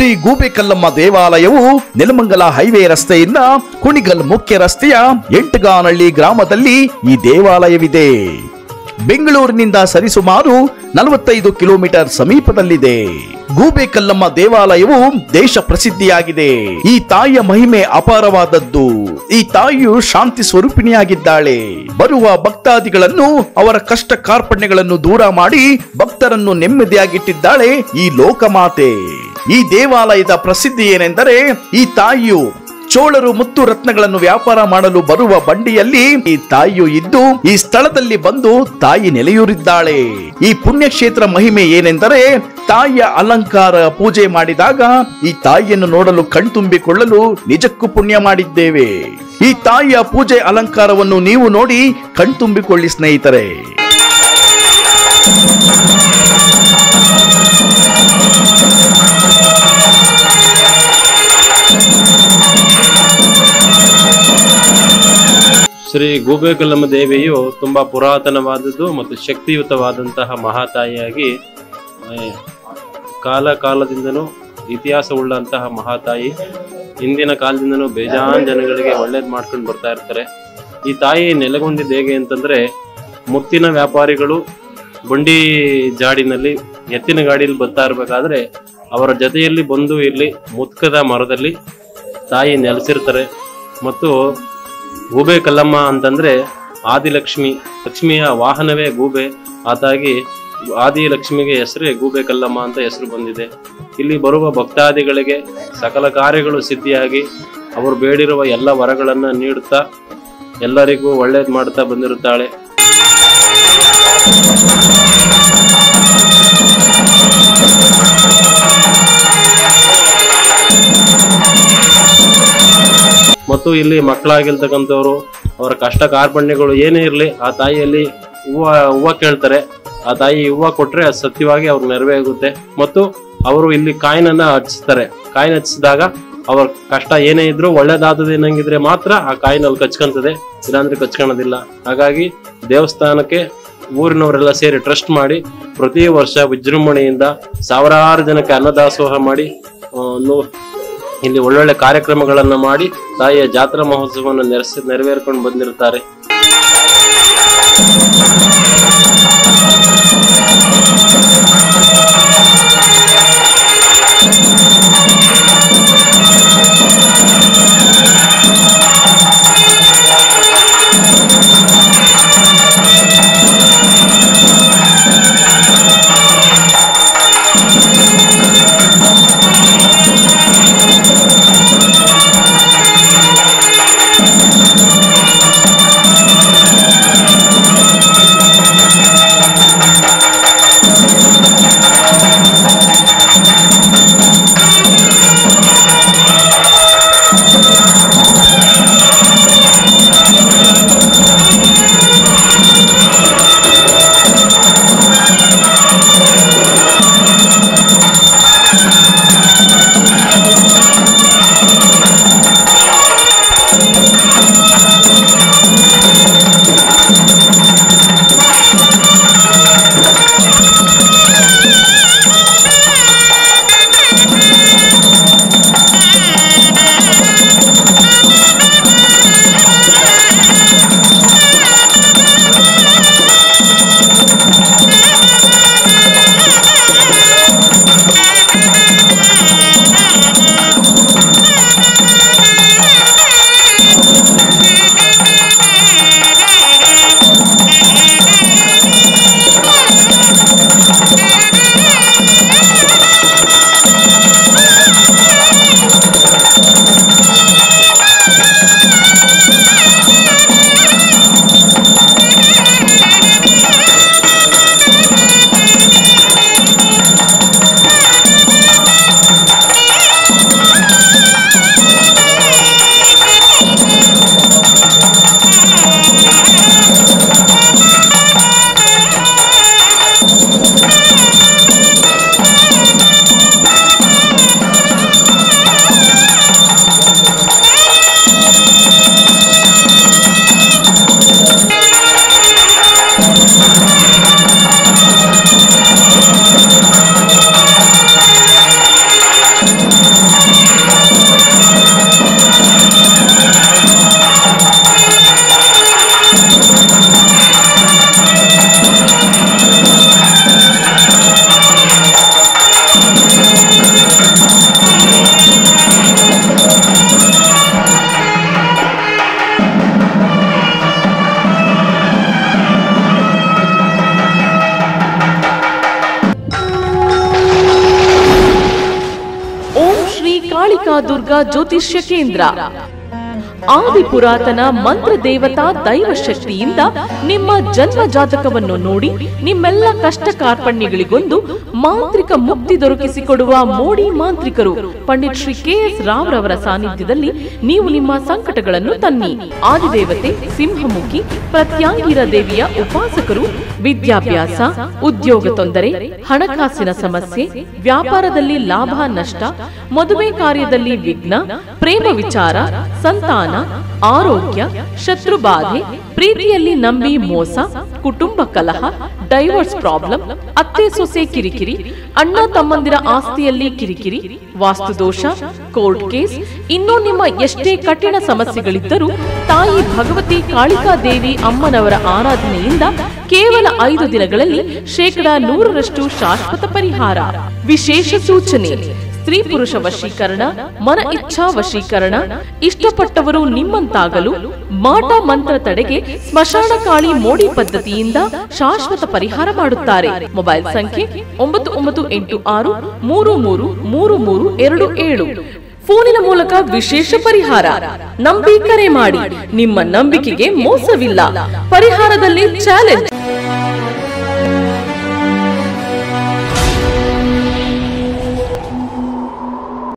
ಗೂಬೆಕಲ್ಲಮ್ಮ ದೇವಾಲಯವು ನೆಲಮಂಗಲ ಹೈವೇ ರಸ್ತೆಯಿಂದ ಕುಣಿಗಲ್ ಮುಖ್ಯ ರಸ್ತೆಯ ಎಂಟಗಾನಹಳ್ಳಿ ಗ್ರಾಮದಲ್ಲಿ ಈ ದೇವಾಲಯವಿದೆ ಬೆಂಗಳೂರಿನಿಂದ ಸರಿಸುಮಾರು ನಲವತ್ತೈದು ಕಿಲೋಮೀಟರ್ ಸಮೀಪದಲ್ಲಿದೆ ಗೂಬೆಕಲ್ಲಮ್ಮ ದೇವಾಲಯವು ದೇಶ ಪ್ರಸಿದ್ಧಿಯಾಗಿದೆ ಈ ತಾಯಿಯ ಮಹಿಮೆ ಅಪಾರವಾದದ್ದು ಈ ತಾಯಿಯು ಶಾಂತಿ ಸ್ವರೂಪಿಣಿಯಾಗಿದ್ದಾಳೆ ಬರುವ ಭಕ್ತಾದಿಗಳನ್ನು ಅವರ ಕಷ್ಟ ಕಾರ್ಪಣ್ಯಗಳನ್ನು ದೂರ ಮಾಡಿ ಭಕ್ತರನ್ನು ನೆಮ್ಮದಿಯಾಗಿಟ್ಟಿದ್ದಾಳೆ ಈ ಲೋಕಮಾತೆ ಈ ದೇವಾಲಯದ ಪ್ರಸಿದ್ಧಿ ಏನೆಂದರೆ ಈ ತಾಯಿಯು ಚೋಳರು ಮುತ್ತು ರತ್ನಗಳನ್ನು ವ್ಯಾಪಾರ ಮಾಡಲು ಬರುವ ಬಂಡಿಯಲ್ಲಿ ಈ ತಾಯಿಯು ಇದ್ದು ಈ ಸ್ಥಳದಲ್ಲಿ ಬಂದು ತಾಯಿ ನೆಲೆಯೂರಿದ್ದಾಳೆ ಈ ಪುಣ್ಯಕ್ಷೇತ್ರ ಮಹಿಮೆ ಏನೆಂದರೆ ತಾಯಿಯ ಅಲಂಕಾರ ಪೂಜೆ ಮಾಡಿದಾಗ ಈ ತಾಯಿಯನ್ನು ನೋಡಲು ಕಣ್ತುಂಬಿಕೊಳ್ಳಲು ನಿಜಕ್ಕೂ ಪುಣ್ಯ ಮಾಡಿದ್ದೇವೆ ಈ ತಾಯಿಯ ಪೂಜೆ ಅಲಂಕಾರವನ್ನು ನೀವು ನೋಡಿ ಕಣ್ತುಂಬಿಕೊಳ್ಳಿ ಸ್ನೇಹಿತರೆ ಶ್ರೀ ಗೂಬೇಕಲ್ಲಮ್ಮ ದೇವಿಯು ತುಂಬಾ ಪುರಾತನವಾದದ್ದು ಮತ್ತು ಶಕ್ತಿಯುತವಾದಂತಹ ಮಹಾತಾಯಿಯಾಗಿ ಆ, ಕಾಲ ಕಾಲದಿಂದನೂ ಇತಿಹಾಸವುಳ್ಳಂತಹ ಮಹಾತಾಯಿ ಹಿಂದಿನ ಕಾಲದಿಂದನೂ ಬೇಜಾನ್ ಜನಗಳಿಗೆ ಒಳ್ಳೇದು ಮಾಡ್ಕೊಂಡು ಬರ್ತಾ ಇರ್ತಾರೆ ಈ ತಾಯಿ ನೆಲೆಗೊಂಡಿದ್ದು ಹೇಗೆ ಅಂತಂದ್ರೆ ಮುತ್ತಿನ ವ್ಯಾಪಾರಿಗಳು ಬಂಡಿ ಜಾಡಿನಲ್ಲಿ ಎತ್ತಿನ ಗಾಡಿಯಲ್ಲಿ ಬರ್ತಾ ಇರ್ಬೇಕಾದ್ರೆ ಅವರ ಜೊತೆಯಲ್ಲಿ ಬಂದು ಇಲ್ಲಿ ಮುತ್ಕದ ಮರದಲ್ಲಿ ತಾಯಿ ನೆಲೆಸಿರ್ತಾರೆ ಮತ್ತು ಗೂಬೆ ಕಲ್ಲಮ್ಮ ಅಂತಂದ್ರೆ ಆದಿಲಕ್ಷ್ಮಿ ಲಕ್ಷ್ಮಿಯ ವಾಹನವೇ ಗೂಬೆ ಆದಾಗಿ ಆದಿ ಲಕ್ಷ್ಮಿಗೆ ಹೆಸರೇ ಗೂಬೆ ಕಲ್ಲಮ್ಮ ಅಂತ ಹೆಸರು ಬಂದಿದೆ ಇಲ್ಲಿ ಬರುವ ಭಕ್ತಾದಿಗಳಿಗೆ ಸಕಲ ಕಾರ್ಯಗಳು ಸಿದ್ಧಿಯಾಗಿ ಅವರು ಬೇಡಿರುವ ಎಲ್ಲ ವರಗಳನ್ನ ನೀಡುತ್ತಾ ಎಲ್ಲರಿಗೂ ಒಳ್ಳೇದು ಮಾಡ್ತಾ ಬಂದಿರುತ್ತಾಳೆ ಮತ್ತು ಇಲ್ಲಿ ಮಕ್ಕಳಾಗಿರ್ತಕ್ಕಂಥವ್ರು ಅವರ ಕಷ್ಟ ಕಾರ್ಪಣ್ಯಗಳು ಏನೇ ಇರಲಿ ಆ ತಾಯಿಯಲ್ಲಿ ಹೂವ ಹೂವ ಕೇಳ್ತಾರೆ ಆ ತಾಯಿ ಹೂವ ಕೊಟ್ರೆ ಅದು ಸತ್ಯವಾಗಿ ಅವ್ರು ನೆರವೇರುತ್ತೆ ಮತ್ತು ಅವರು ಇಲ್ಲಿ ಕಾಯಿನನ್ನ ಹಚ್ತಾರೆ ಕಾಯಿನ ಹಚ್ಚಿದಾಗ ಅವ್ರ ಕಷ್ಟ ಏನೇ ಇದ್ರು ಒಳ್ಳೇದಾದದು ಏನಂಗಿದ್ರೆ ಮಾತ್ರ ಆ ಕಾಯಿನಲ್ಲಿ ಕಚ್ಕೊಂತದೆ ಇಲ್ಲಾಂದ್ರೆ ಕಚ್ಕೊಳೋದಿಲ್ಲ ಹಾಗಾಗಿ ದೇವಸ್ಥಾನಕ್ಕೆ ಊರಿನವರೆಲ್ಲ ಸೇರಿ ಟ್ರಸ್ಟ್ ಮಾಡಿ ಪ್ರತಿ ವರ್ಷ ವಿಜೃಂಭಣೆಯಿಂದ ಸಾವಿರಾರು ಜನಕ್ಕೆ ಅನ್ನದಾಸೋಹ ಮಾಡಿ ಆ, ನೂ- ಇಲ್ಲಿ ಒಳ್ಳೊಳ್ಳೆ ಕಾರ್ಯಕ್ರಮಗಳನ್ನ ಮಾಡಿ ತಾಯಿಯ ಜಾತ್ರಾ ಮಹೋತ್ಸವವನ್ನು ನೆರೆಸಿ ನೆರವೇರ್ಕೊಂಡು ಬಂದಿರುತ್ತಾರೆ ಕಾಳಿಕಾ ದುರ್ಗಾ ಜ್ಯೋತಿಷ್ಯ ಕೇಂದ್ರ ಆದಿ ಪುರಾತನ ಮಂತ್ರ ದೇವತಾ ದೈವ ಶಕ್ತಿಯಿಂದ ನಿಮ್ಮ ಜನ್ಮ ಜಾತಕವನ್ನು ನೋಡಿ ನಿಮ್ಮೆಲ್ಲ ಕಷ್ಟ ಕಾರ್ಪಣ್ಯಗಳಿಗೊಂದು ಮಾಂತ್ರಿಕ ಮುಕ್ತಿ ದೊರಕಿಸಿಕೊಡುವ ಮೋಡಿ ಮಾಂತ್ರಿಕರು ಪಂಡಿತ್ ಶ್ರೀ ಕೆ ಎಸ್ ರಾವ್ ರವರ ಸಾನ್ನಿಧ್ಯದಲ್ಲಿ ನೀವು ನಿಮ್ಮ ಸಂಕಟಗಳನ್ನು ತನ್ನಿ ಆದಿದೇವತೆ ಸಿಂಹಮುಖಿ ಪ್ರತ್ಯಾಂಗಿರ ದೇವಿಯ ಉಪಾಸಕರು ವಿದ್ಯಾಭ್ಯಾಸ ಉದ್ಯೋಗ ತೊಂದರೆ ಹಣಕಾಸಿನ ಸಮಸ್ಯೆ ವ್ಯಾಪಾರದಲ್ಲಿ ಲಾಭ ನಷ್ಟ ಮದುವೆ ಕಾರ್ಯದಲ್ಲಿ ವಿಘ್ನ ಪ್ರೇಮ ವಿಚಾರ ಸಂತಾನ ಆರೋಗ್ಯ ಶತ್ರುಬಾಧೆ ಪ್ರೀತಿಯಲ್ಲಿ ನಂಬಿ ಮೋಸ ಕುಟುಂಬ ಕಲಹ ಡೈವರ್ಸ್ ಪ್ರಾಬ್ಲಮ್ ಅತ್ತೆ ಸೊಸೆ ಕಿರಿಕಿರಿ ಅಣ್ಣ ತಮ್ಮಂದಿರ ಆಸ್ತಿಯಲ್ಲಿ ಕಿರಿಕಿರಿ ವಾಸ್ತುದೋಷ ಕೋರ್ಟ್ ಕೇಸ್ ಇನ್ನೂ ನಿಮ್ಮ ಎಷ್ಟೇ ಕಠಿಣ ಸಮಸ್ಯೆಗಳಿದ್ದರೂ ತಾಯಿ ಭಗವತಿ ಕಾಳಿಕಾ ದೇವಿ ಅಮ್ಮನವರ ಆರಾಧನೆಯಿಂದ ಕೇವಲ ಐದು ದಿನಗಳಲ್ಲಿ ಶೇಕಡಾ ನೂರರಷ್ಟು ಶಾಶ್ವತ ಪರಿಹಾರ ವಿಶೇಷ ಸೂಚನೆ ಸ್ತ್ರೀ ಪುರುಷ ವಶೀಕರಣ ಮನ ಇಚ್ಛಾ ವಶೀಕರಣ ಇಷ್ಟಪಟ್ಟವರು ನಿಮ್ಮಂತಾಗಲು ಮಾಟ ಮಂತ್ರ ತಡೆಗೆ ಸ್ಮಶಾನ ಕಾಳಿ ಮೋಡಿ ಪದ್ಧತಿಯಿಂದ ಶಾಶ್ವತ ಪರಿಹಾರ ಮಾಡುತ್ತಾರೆ ಮೊಬೈಲ್ ಸಂಖ್ಯೆ ಒಂಬತ್ತು ಒಂಬತ್ತು ಎಂಟು ಆರು ಮೂರು ಮೂರು ಮೂರು ಮೂರು ಎರಡು ಏಳು ಫೋನಿನ ಮೂಲಕ ವಿಶೇಷ ಪರಿಹಾರ ನಂಬಿ ಕರೆ ಮಾಡಿ ನಿಮ್ಮ ನಂಬಿಕೆಗೆ ಮೋಸವಿಲ್ಲ ಪರಿಹಾರದಲ್ಲಿ ಚಾಲೆಂಜ್